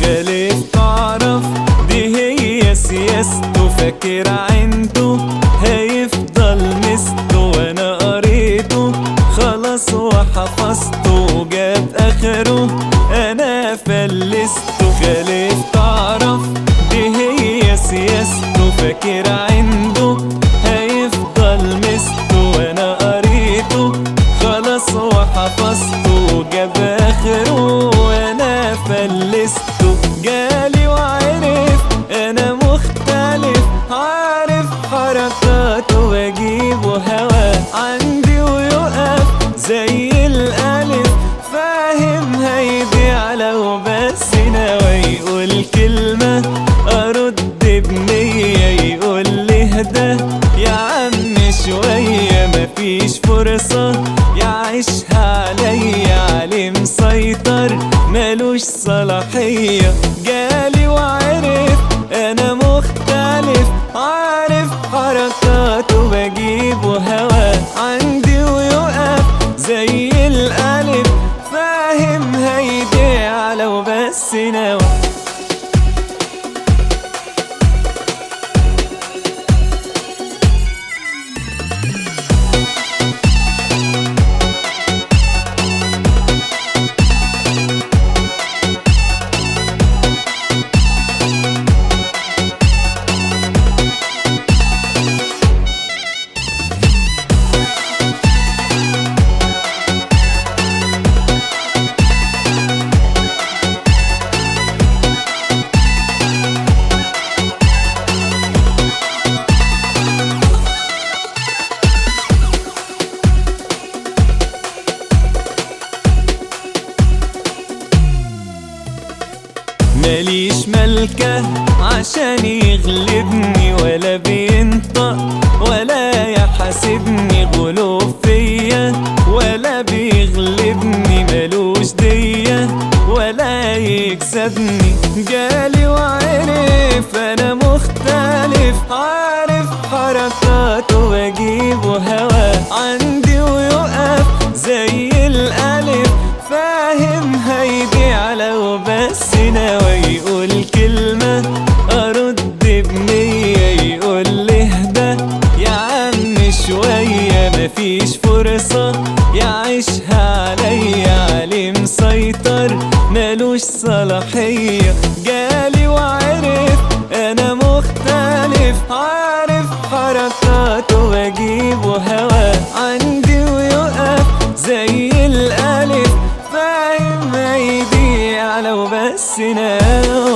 خالف تعرف دي هي سياسته فاكر عنده هيفضل مسته وانا قريته خلاص وحفظته وجاب اخره انا فلسته خالف تعرف دي هي سياسته فاكر عنده هيفضل مسته وانا قريته خلاص وحفظته وجاب اخره وانا فلسته جالي وعرف انا مختلف عارف حركاته واجيبه هوا عندي ويقف زي الالف فاهم هيبيع لو بس ناوي يقول كلمة ارد بنية يقول لي هدى يا عم شوية مفيش فرصة يعيشها عليا عليه مسيطر ملوش صلاحية جالي وعرف انا مختلف عارف حركاته بجيبه هوا عندي ويقف زي الالف فاهم هيبيع لو بس نوى ماليش ملكة عشان يغلبني ولا بينطق ولا يحاسبني غلوب فيا ولا بيغلبني ملوش دية ولا يكسبني جالي وعرف انا مختلف عارف حركاته واجيبه هوا عندي ويقف زي الالف فاهم هيبيع لو بس ناوي يقول كلمة أرد بنية يقول لي اهدى يا عم شوية مفيش فرصة يعيشها عليا عليه مسيطر ملوش صلاحية جالي وعرف أنا مختلف عارف حركاته واجيبه هوا عندي ويقف زي الألف فاهم هيبيع لو بس ناوي